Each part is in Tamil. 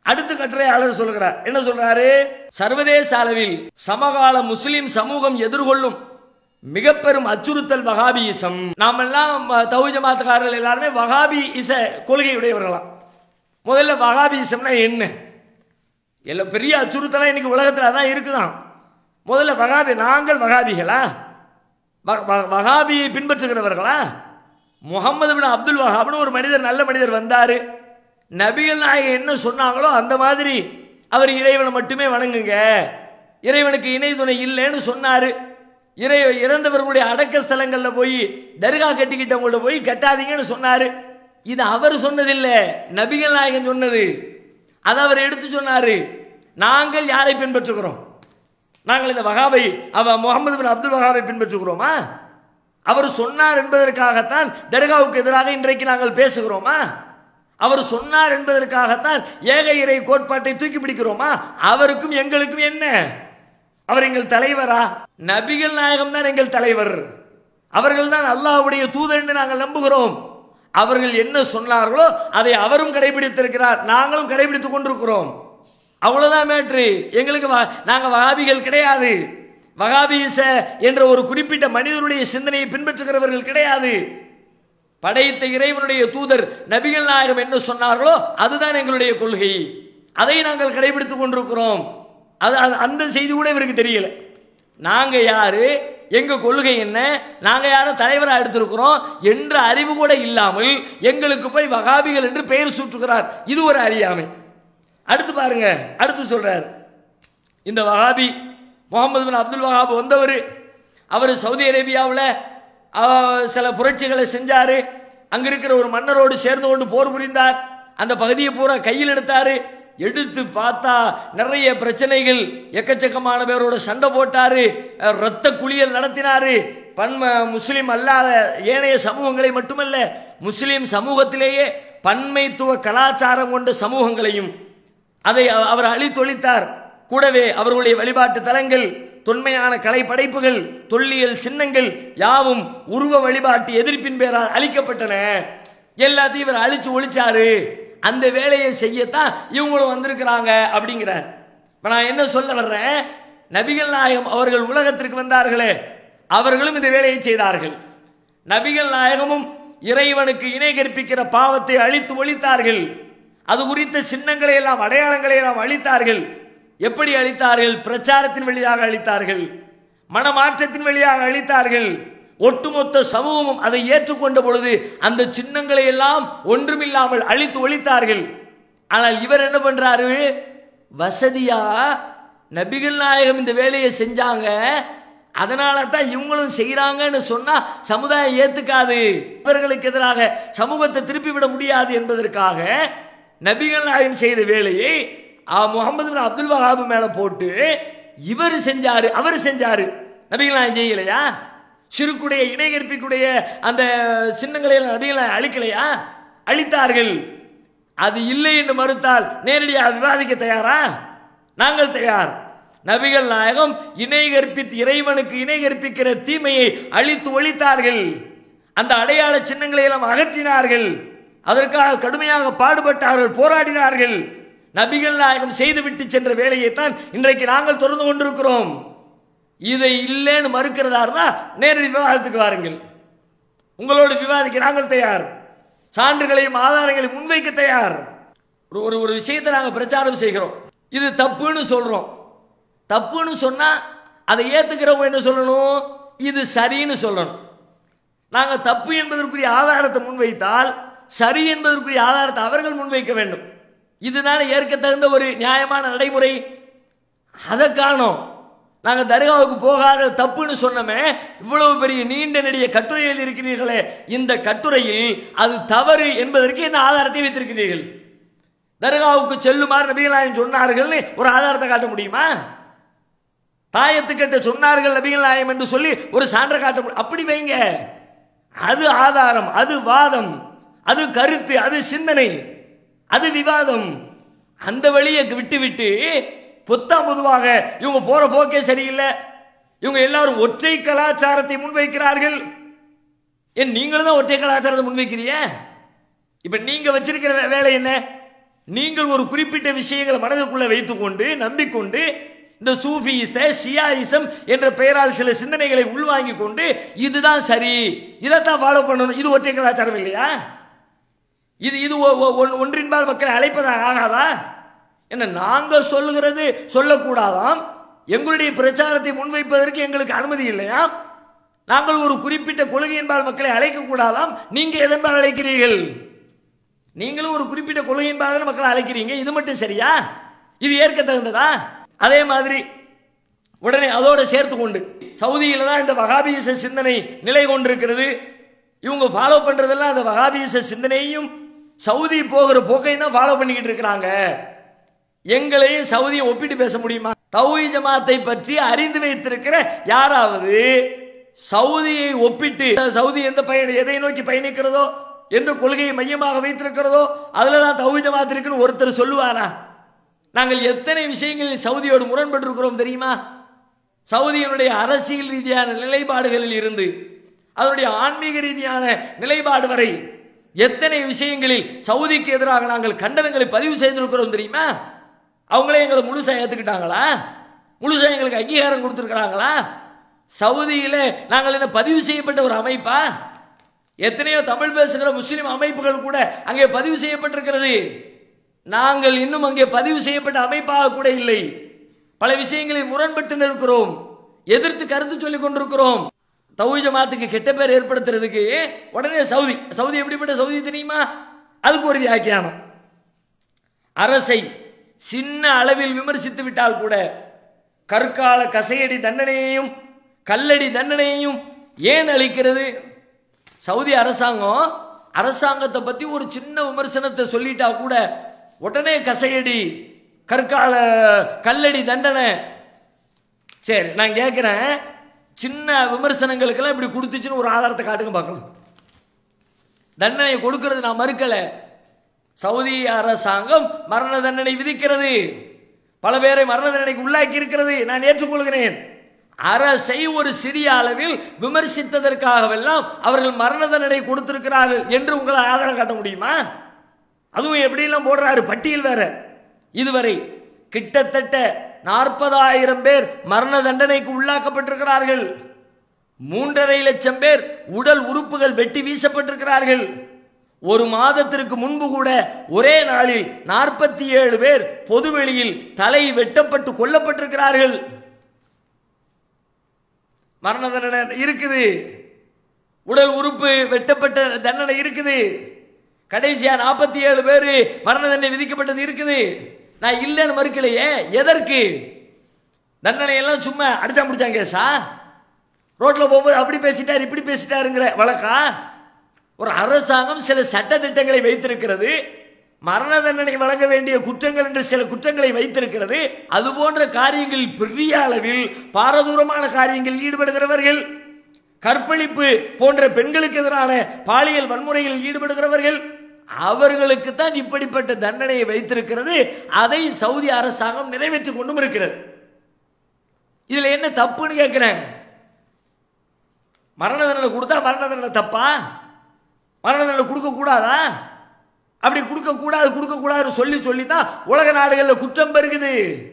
அடுத்த கட்டுரையாளர் சொல்கிறார் என்ன சொல்றாரு சர்வதேச அளவில் சமகால முஸ்லிம் சமூகம் எதிர்கொள்ளும் மிக பெரும் அச்சுறுத்தல் வகாபியிசம் நாமெல்லாம் தௌ ஜமாத்துக்காரர்கள் எல்லாருமே வகாபி இச கொள்கையுடையவர்களாம் முதல்ல வகாபியிசம்னா என்ன எல்லாம் பெரிய அச்சுறுத்தலாம் இன்னைக்கு உலகத்தில் அதான் இருக்குதான் முதல்ல வகாபி நாங்கள் வகாபிகளா வ- வ- வகாபியை பின்பற்றுகிறவர்களா முகமது பின் அப்துல் வஹாப்னு ஒரு மனிதர் நல்ல மனிதர் வந்தார் நபிகள் நாயகம் என்ன சொன்னாங்களோ அந்த மாதிரி அவர் இறைவனை மட்டுமே வணங்குங்க இறைவனுக்கு இணை துணை இல்லைன்னு சொன்னார் இறை இறந்தவர்களுடைய அடக்க ஸ்தலங்களில் போய் தர்கா கட்டிக்கிட்டவங்கள்ட்ட போய் கட்டாதீங்கன்னு சொன்னார் இது அவர் சொன்னதில்லை நபிகள் நாயகன் சொன்னது அதை அவர் எடுத்து சொன்னாரு நாங்கள் யாரை பின்பற்றுகிறோம் நாங்கள் இந்த வகாபை அவ முகமது பின் அப்துல் வகாபை பின்பற்றுகிறோமா அவர் சொன்னார் என்பதற்காகத்தான் தர்காவுக்கு எதிராக இன்றைக்கு நாங்கள் பேசுகிறோமா அவர் சொன்னார் என்பதற்காகத்தான் ஏக இறை கோட்பாட்டை தூக்கி பிடிக்கிறோமா அவருக்கும் எங்களுக்கும் என்ன அவர் எங்கள் தலைவரா நபிகள் நாயகம் தான் எங்கள் தலைவர் அவர்கள் தான் அல்லாஹ்வுடைய தூதர் என்று நாங்கள் நம்புகிறோம் அவர்கள் என்ன சொன்னார்களோ அதை அவரும் கடைபிடித்திருக்கிறார் நாங்களும் கடைபிடித்துக் கொண்டிருக்கிறோம் அவ்வளவுதான் மேட்ரு எங்களுக்கு வ- நாங்க வகாபிகள் கிடையாது வகாபிச என்ற ஒரு குறிப்பிட்ட மனிதனுடைய சிந்தனையை பின்பற்றுகிறவர்கள் கிடையாது படைத்த இறைவனுடைய தூதர் நபிகள் நாயகம் என்ன சொன்னார்களோ அதுதான் எங்களுடைய கொள்கை அதை நாங்கள் கடைபிடித்துக் கொண்டிருக்கிறோம் அது அது- அந்த செய்தி கூட இவருக்கு தெரியல நாங்க யாரு எங்க கொள்கை என்ன நாங்க யாரும் தலைவரா எடுத்திருக்கிறோம் என்ற அறிவு கூட இல்லாமல் எங்களுக்கு போய் வகாபிகள் என்று பெயர் சூட்டுகிறார் இது ஒரு அறியாமை அடுத்து பாருங்க அடுத்து சொல்றார் இந்த வஹாபி முகமது பின் அப்துல் வஹாப் வந்தவர் அவர் சவுதி அரேபியாவில் சில புரட்சிகளை செஞ்சாரு அங்க இருக்கிற ஒரு மன்னரோடு சேர்ந்து கொண்டு போர் புரிந்தார் அந்த பகுதியை பூரா கையில் எடுத்தாரு எடுத்து பார்த்தா நிறைய பிரச்சனைகள் எக்கச்சக்கமான பேரோட சண்டை போட்டாரு அஹ், ரத்த குளியல் நடத்தினாரு பன்ம முஸ்லிம் அல்லாத ஏனைய சமூகங்களை மட்டுமல்ல முஸ்லிம் சமூகத்திலேயே பன்மைத்துவ கலாச்சாரம் கொண்ட சமூகங்களையும் அதை அ- அவர் அழித்தொழித்தார் கூடவே அவர்களுடைய வழிபாட்டு தலங்கள் தொன்மையான கலை படைப்புகள் தொல்லியல் சின்னங்கள் யாவும் உருவ வழிபாட்டு எதிர்ப்பின் பேரால் அழிக்கப்பட்டன எல்லாத்தையும் இவர் அழிச்சு ஒழிச்சாரு அந்த வேலையை செய்யத்தான் இவங்களும் வந்திருக்கிறாங்க அப்படிங்கிறார் இப்ப நான் என்ன சொல்ல வர்றேன் நபிகள் நாயகம் அவர்கள் உலகத்திற்கு வந்தார்களே அவர்களும் இந்த வேலையை செய்தார்கள் நபிகள் நாயகமும் இறைவனுக்கு இணை கற்பிக்கிற பாவத்தை அழித்து ஒழித்தார்கள் அது குறித்த சின்னங்களை எல்லாம் அடையாளங்களை எல்லாம் அழித்தார்கள் எப்படி அழித்தார்கள் பிரச்சாரத்தின் வழியாக அழித்தார்கள் மனமாற்றத்தின் வழியாக அழித்தார்கள் ஒட்டுமொத்த சமூகமும் அதை ஏற்றுக்கொண்ட பொழுது அந்த சின்னங்களை எல்லாம் ஒன்றுமில்லாமல் அழித்து ஒழித்தார்கள் ஆனால் இவர் என்ன பண்றாரு வசதியா நபிகள் நாயகம் இந்த வேலையை செஞ்சாங்க அதனால தான் இவங்களும் செய்கிறாங்கன்னு சொன்னா சமுதாயம் ஏத்துக்காது இவர்களுக்கு எதிராக சமூகத்தை திருப்பி விட முடியாது என்பதற்காக நபிகள் நாயகம் செய்த வேலையை ஆ, முகமது பின் அப்துல் வஹாப் மேல போட்டு இவர் செஞ்சாரு அவர் செஞ்சாரு நபிகள் நாயகம் செய்யலையா சிறுக்குடைய இணை கற்பிக்குடைய அந்த சின்னங்களை எல்லாம் நபிகள் நாயகம் அழிக்கலையா அழித்தார்கள் அது இல்லை என்று மறுத்தால் நேரடியாக விவாதிக்க தயாரா நாங்கள் தயார் நபிகள் நாயகம் இணை கற்பித்து இறைவனுக்கு இணை கற்பிக்கிற தீமையை அழித்து ஒழித்தார்கள் அந்த அடையாள சின்னங்களை எல்லாம் அகற்றினார்கள் அதற்காக கடுமையாக பாடுபட்டார்கள் போராடினார்கள் நபிகள் நாயகம் செய்துவிட்டு சென்ற வேலையைத்தான் இன்றைக்கு நாங்கள் தொடர்ந்து கொண்டிருக்கிறோம் இதை இல்லைன்னு மறுக்கிறதா இருந்தா நேரடி விவாதத்துக்கு வாருங்கள் உங்களோடு விவாதிக்க நாங்கள் தயார் சான்றுகளையும் ஆதாரங்களையும் முன்வைக்க தயார் ஒரு ஒரு ஒரு விஷயத்தை நாங்கள் பிரச்சாரம் செய்கிறோம் இது தப்புன்னு சொல்றோம் தப்புன்னு சொன்னா அதை ஏத்துக்கிறவங்க என்ன சொல்லணும் இது சரின்னு சொல்லணும் நாங்கள் தப்பு என்பதற்குரிய ஆதாரத்தை முன்வைத்தால் சரி என்பதற்குரிய ஆதாரத்தை அவர்கள் முன்வைக்க வேண்டும் இதுதானே ஏற்க தகுந்த ஒரு நியாயமான நடைமுறை அதை காணோம் நாங்க தர்காவுக்கு போகாத தப்புன்னு சொன்னோமே இவ்வளவு பெரிய நீண்ட நெடிய கட்டுரை எழுதியிருக்கிறீர்களே இந்த கட்டுரையில் அது தவறு என்பதற்கு என்ன ஆதாரத்தை வைத்திருக்கிறீர்கள் தர்காவுக்கு செல்லுமாறு நபிகளாயம் சொன்னார்கள்னு ஒரு ஆதாரத்தை காட்ட முடியுமா தாயத்துக்கிட்ட சொன்னார்கள் நபிகள் நாயம் என்று சொல்லி ஒரு சான்றை காட்ட முடியும் அப்படி வைங்க அது ஆதாரம் அது வாதம் அது கருத்து அது சிந்தனை அது விவாதம் அந்த வழியை விட்டு விட்டு பொத்தாம் பொதுவாக இவங்க போற போக்கே சரியில்லை இவங்க எல்லாரும் ஒற்றை கலாச்சாரத்தை முன்வைக்கிறார்கள் ஏன் நீங்களும் தான் ஒற்றை கலாச்சாரத்தை முன்வைக்கிறீங்க இப்ப நீங்க வச்சிருக்கிற வே- வேலை என்ன நீங்கள் ஒரு குறிப்பிட்ட விஷயங்களை மனதுக்குள்ள வைத்துக்கொண்டு நம்பிக்கொண்டு இந்த சூஃபியிச ஷியாயிசம் என்ற பெயரால் சில சிந்தனைகளை உள்வாங்கிக் கொண்டு இதுதான் சரி இதைத்தான் ஃபாலோ பண்ணணும் இது ஒற்றை கலாச்சாரம் இல்லையா இது இது ஒ- ஒ- ஒன்- ஒன்றின்பால் மக்களை அழைப்பதாக ஆகாதா என்ன நாங்கள் சொல்லுகிறது சொல்லக்கூடாதாம் எங்களுடைய பிரச்சாரத்தை முன்வைப்பதற்கு எங்களுக்கு அனுமதி இல்லையா நாங்கள் ஒரு குறிப்பிட்ட கொள்கையின்பால் மக்களை அழைக்கக்கூடாதாம் நீங்க எதன்பால் அழைக்கிறீர்கள் நீங்களும் ஒரு குறிப்பிட்ட கொள்கையின்பால் மக்களை அழைக்கிறீங்க இது மட்டும் சரியா இது ஏற்க தகுந்ததா அதே மாதிரி உடனே அதோட சேர்த்து கொண்டு சவுதியில தான் இந்த வகாபியச சிந்தனை நிலை கொண்டிருக்கிறது இவங்க ஃபாலோ பண்றதெல்லாம் அந்த வகாபியச சிந்தனையும் சவுதி போகிற போக்கையும் தான் ஃபாலோ பண்ணிக்கிட்டு இருக்கிறாங்க எங்களையும் சவுதியை ஒப்பிட்டு பேச முடியுமா தௌஹி ஜமாத்தை பற்றி அறிந்து வைத்திருக்கிற யாராவது சவுதியை ஒப்பிட்டு சவுதி எந்த பயண எதை நோக்கி பயணிக்கிறதோ எந்த கொள்கையை மையமாக வைத்திருக்கிறதோ அதுல தான் தௌஹி ஜமாத் இருக்குன்னு ஒருத்தர் சொல்லுவாரா நாங்கள் எத்தனை விஷயங்களில் சவுதியோடு முரண்பட்டிருக்கிறோம் தெரியுமா சவுதியினுடைய அரசியல் ரீதியான நிலைப்பாடுகளில் இருந்து அதனுடைய ஆன்மீக ரீதியான நிலைப்பாடு வரை எத்தனை விஷயங்களில் சவுதிக்கு எதிராக நாங்கள் கண்டனங்களை பதிவு செய்திருக்கிறோம் தெரியுமா அவங்களே எங்களை முழுசா ஏத்துக்கிட்டாங்களா முழுசா எங்களுக்கு அங்கீகாரம் கொடுத்துருக்கிறாங்களா சவுதியில நாங்கள் என்ன பதிவு செய்யப்பட்ட ஒரு அமைப்பா எத்தனையோ தமிழ் பேசுகிற முஸ்லிம் அமைப்புகள் கூட அங்கே பதிவு செய்யப்பட்டிருக்கிறது நாங்கள் இன்னும் அங்கே பதிவு செய்யப்பட்ட அமைப்பாக கூட இல்லை பல விஷயங்களில் முரண்பட்டு நிற்கிறோம் எதிர்த்து கருத்து சொல்லிக் கொண்டிருக்கிறோம் தௌஹீத் ஜமாத்துக்கு கெட்ட பேர் ஏற்படுத்துறதுக்கு உடனே சவுதி சவுதி எப்படிப்பட்ட சவுதி தெரியுமா அதுக்கு ஒரு வியாக்கியானம் அரசை சின்ன அளவில் விமர்சித்து விட்டால் கூட கற்கால கசையடி தண்டனையையும் கல்லடி தண்டனையையும் ஏன் அளிக்கிறது சவுதி அரசாங்கம் அரசாங்கத்தை பத்தி ஒரு சின்ன விமர்சனத்தை சொல்லிட்டா கூட உடனே கசையடி கற்கால கல்லடி தண்டனை சரி நான் கேட்கிறேன் சின்ன விமர்சனங்களுக்கெல்லாம் இப்படி கொடுத்துச்சுன்னு ஒரு ஆதாரத்தை காட்டுங்க பார்க்கலாம் தண்டனை கொடுக்கிறது நான் மறுக்கல சவுதி அரசாங்கம் மரண தண்டனை விதிக்கிறது பல பேரை மரண தண்டனைக்கு உள்ளாக்கி இருக்கிறது நான் ஏற்றுக்கொள்கிறேன் அரசை ஒரு சிறிய அளவில் விமர்சித்ததற்காகவெல்லாம் அவர்கள் மரண தண்டனை கொடுத்திருக்கிறார்கள் என்று உங்களை ஆதாரம் காட்ட முடியுமா அதுவும் எப்படியெல்லாம் போடுறாரு பட்டியல் வேற இதுவரை கிட்டத்தட்ட நாற்பதாயிரம் பேர் மரண தண்டனைக்கு உள்ளாக்கப்பட்டிருக்கிறார்கள் மூன்றரை லட்சம் பேர் உடல் உறுப்புகள் வெட்டி வீசப்பட்டிருக்கிறார்கள் ஒரு மாதத்திற்கு முன்பு கூட ஒரே நாளில் நாற்பத்தி ஏழு பேர் பொதுவெளியில் தலை வெட்டப்பட்டு கொல்லப்பட்டிருக்கிறார்கள் மரண தண்டனை இருக்குது உடல் உறுப்பு வெட்டப்பட்ட தண்டனை இருக்குது கடைசியா நாற்பத்தி ஏழு பேர் மரண தண்டனை விதிக்கப்பட்டது இருக்குது நான் இல்லைன்னு மறுக்கலையே எதற்கு தண்டனை எல்லாம் சும்மா அடிச்சா முடிச்சாங்க கேசா ரோட்ல போகும்போது அப்படி பேசிட்டார் இப்படி பேசிட்டாருங்கிற வழக்கா ஒரு அரசாங்கம் சில சட்ட திட்டங்களை வைத்திருக்கிறது மரண தண்டனை வழங்க வேண்டிய குற்றங்கள் என்று சில குற்றங்களை வைத்திருக்கிறது அது போன்ற காரியங்களில் பெரிய அளவில் பாரதூரமான காரியங்களில் ஈடுபடுகிறவர்கள் கற்பழிப்பு போன்ற பெண்களுக்கு எதிரான பாலியல் வன்முறையில் ஈடுபடுகிறவர்கள் அவர்களுக்கு தான் இப்படிப்பட்ட தண்டனையை வைத்திருக்கிறது அதை சவுதி அரசாங்கம் நிறைவேற்றிக் கொண்டும் இருக்கிறது இதுல என்ன தப்புன்னு கேட்கிறேன் மரண தண்டனை கொடுத்தா மரண தண்டனை தப்பா மரண தண்டனை கொடுக்க கூடாதா அப்படி கொடுக்க கூடாது கொடுக்க கூடாது சொல்லி சொல்லி தான் உலக நாடுகளில் குற்றம் பெருகுது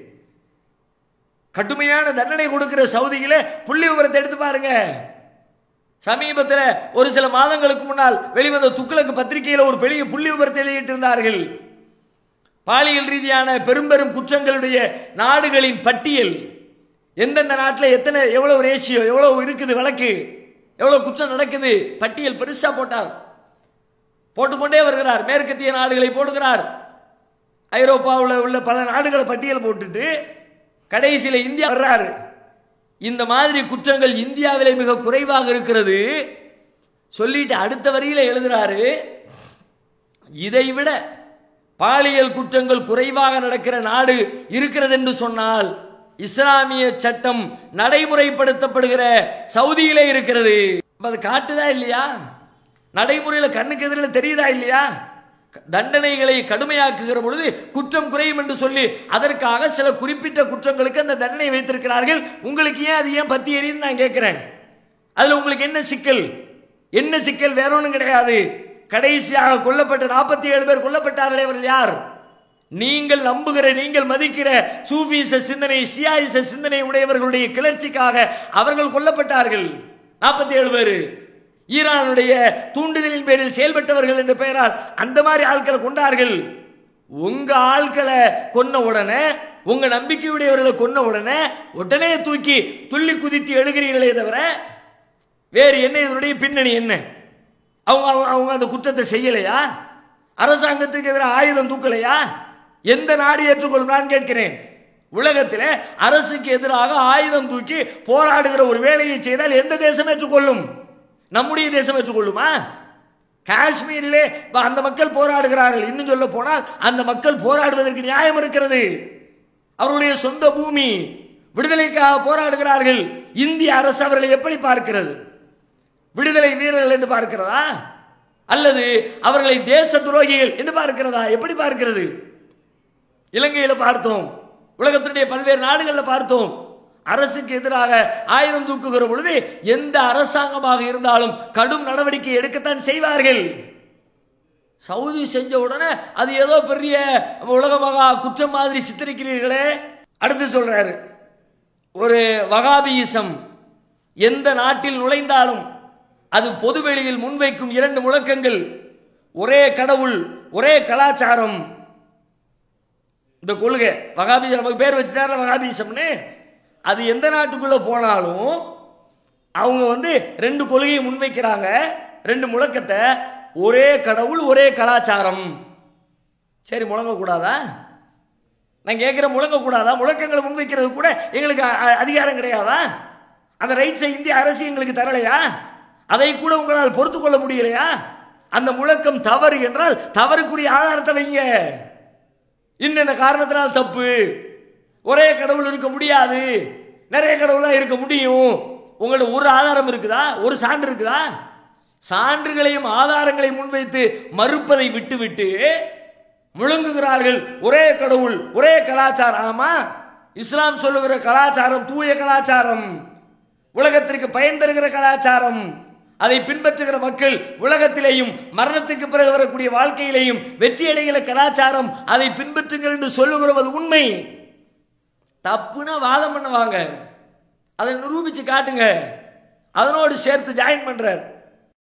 கடுமையான தண்டனை கொடுக்கிற சவுதியில புள்ளி விவரத்தை எடுத்து பாருங்க சமீபத்தில் ஒரு சில மாதங்களுக்கு முன்னால் வெளிவந்த துக்ளக்கு பத்திரிகையில் ஒரு பெரிய புள்ளி விவரத்தை வெளியிட்டிருந்தார்கள் பாலியல் ரீதியான பெரும் பெரும் குற்றங்களுடைய நாடுகளின் பட்டியல் எந்தெந்த நாட்டில் எத்தனை எவ்வளவு ரேஷியோ எவ்வளவு இருக்குது வழக்கு எவ்வளவு குற்றம் நடக்குது பட்டியல் பெருசா போட்டார் போட்டுக்கொண்டே வருகிறார் மேற்கத்திய நாடுகளை போடுகிறார் ஐரோப்பாவில் உள்ள பல நாடுகளை பட்டியல் போட்டுட்டு கடைசியில் இந்தியா வர்றாரு இந்த மாதிரி குற்றங்கள் இந்தியாவிலே மிக குறைவாக இருக்கிறது சொல்லிட்டு அடுத்த வரியில எழுதுறாரு இதை விட பாலியல் குற்றங்கள் குறைவாக நடக்கிற நாடு இருக்கிறது என்று சொன்னால் இஸ்லாமிய சட்டம் நடைமுறைப்படுத்தப்படுகிற சவுதியிலே இருக்கிறது அப்ப அது காட்டுதா இல்லையா நடைமுறையில் கண்ணுக்கு எதிரில் தெரியுதா இல்லையா தண்டனைகளை கடுமையாக்குகிற பொழுது குற்றம் குறையும் என்று சொல்லி அதற்காக சில குறிப்பிட்ட குற்றங்களுக்கு அந்த தண்டனை வைத்திருக்கிறார்கள் உங்களுக்கு ஏன் அது ஏன் பத்தி எரியுது நான் கேட்கிறேன் அதுல உங்களுக்கு என்ன சிக்கல் என்ன சிக்கல் வேற ஒன்றும் கிடையாது கடைசியாக கொல்லப்பட்ட நாற்பத்தி ஏழு பேர் கொல்லப்பட்டார்களே அவர்கள் யார் நீங்கள் நம்புகிற நீங்கள் மதிக்கிற சூஃபிச சிந்தனை ஷியாயிச சிந்தனை உடையவர்களுடைய கிளர்ச்சிக்காக அவர்கள் கொல்லப்பட்டார்கள் நாற்பத்தி ஏழு பேர் ஈரானுடைய தூண்டுதலின் பேரில் செயல்பட்டவர்கள் என்ற பெயரால் அந்த மாதிரி ஆட்களை கொண்டார்கள் உங்க ஆட்களை கொன்ன உடனே உங்க நம்பிக்கையுடையவர்களை கொன்ன உடனே உடனே தூக்கி துள்ளி குதித்து எழுகிறீர்களே தவிர வேறு என்ன இதனுடைய பின்னணி என்ன அவங்க அவங்க- அவங்க அந்த குற்றத்தை செய்யலையா அரசாங்கத்துக்கு எதிராக ஆயுதம் தூக்கலையா எந்த நாடு ஏற்றுக்கொள்ளும் நான் கேட்கிறேன் உலகத்தில் அரசுக்கு எதிராக ஆயுதம் தூக்கி போராடுகிற ஒரு வேலையை செய்தால் எந்த தேசம் ஏற்றுக்கொள்ளும் நம்முடைய தேசம் ஏற்றுக்கொள்ளுமா காஷ்மீரிலே இப்ப அந்த மக்கள் போராடுகிறார்கள் இன்னும் சொல்ல போனால் அந்த மக்கள் போராடுவதற்கு நியாயம் இருக்கிறது அவருடைய சொந்த பூமி விடுதலைக்காக போராடுகிறார்கள் இந்திய அரசு அவர்களை எப்படி பார்க்கிறது விடுதலை வீரர்கள் என்று பார்க்கிறதா அல்லது அவர்களை தேச துரோகிகள் என்று பார்க்கிறதா எப்படி பார்க்கிறது இலங்கையில் பார்த்தோம் உலகத்தினுடைய பல்வேறு நாடுகளில் பார்த்தோம் அரசுக்கு எதிராக ஆயுதம் தூக்குகிற பொழுது எந்த அரசாங்கமாக இருந்தாலும் கடும் நடவடிக்கை எடுக்கத்தான் செய்வார்கள் சவுதி செஞ்ச உடனே அது ஏதோ பெரிய உலக மகா குற்றம் மாதிரி சித்தரிக்கிறீர்களே அடுத்து சொல்றாரு ஒரு வகாபியிசம் எந்த நாட்டில் நுழைந்தாலும் அது பொதுவெளியில் முன்வைக்கும் இரண்டு முழக்கங்கள் ஒரே கடவுள் ஒரே கலாச்சாரம் இந்த கொள்கை வகாபிசம் நமக்கு பேர் வச்சுட்டார வகாபிசம்னு அது எந்த நாட்டுக்குள்ள போனாலும் அவங்க வந்து ரெண்டு கொள்கையை முன்வைக்கிறாங்க ரெண்டு முழக்கத்தை ஒரே கடவுள் ஒரே கலாச்சாரம் சரி முழங்கக்கூடாதா நான் கேட்குற முழங்கக்கூடாதா முழக்கங்களை முன்வைக்கிறது கூட எங்களுக்கு அ- அ- அதிகாரம் கிடையாதா அந்த ரைட்ஸை இந்திய அரசு எங்களுக்கு தரலையா அதை கூட உங்களால் பொறுத்து கொள்ள முடியலையா அந்த முழக்கம் தவறு என்றால் தவறுக்குரிய ஆதாரத்தை வைங்க இன்னென்ன காரணத்தினால் தப்பு ஒரே கடவுள் இருக்க முடியாது நிறைய கடவுளா இருக்க முடியும் உங்கள்ட்ட ஒரு ஆதாரம் இருக்குதா ஒரு சான்று இருக்குதா சான்றுகளையும் ஆதாரங்களையும் முன்வைத்து மறுப்பதை விட்டுவிட்டு முழங்குகிறார்கள் ஒரே கடவுள் ஒரே கலாச்சாரம் ஆமா இஸ்லாம் சொல்லுகிற கலாச்சாரம் தூய கலாச்சாரம் உலகத்திற்கு பயன் தருகிற கலாச்சாரம் அதை பின்பற்றுகிற மக்கள் உலகத்திலேயும் மரணத்துக்கு பிறகு வரக்கூடிய வாழ்க்கையிலேயும் வெற்றி அடைகிற கலாச்சாரம் அதை பின்பற்றுங்கள் என்று சொல்லுகிறது உண்மை தப்புனா வாதம் பண்ணுவாங்க அதை நிரூபிச்சு காட்டுங்க அதனோடு சேர்த்து ஜாயின் பண்றார்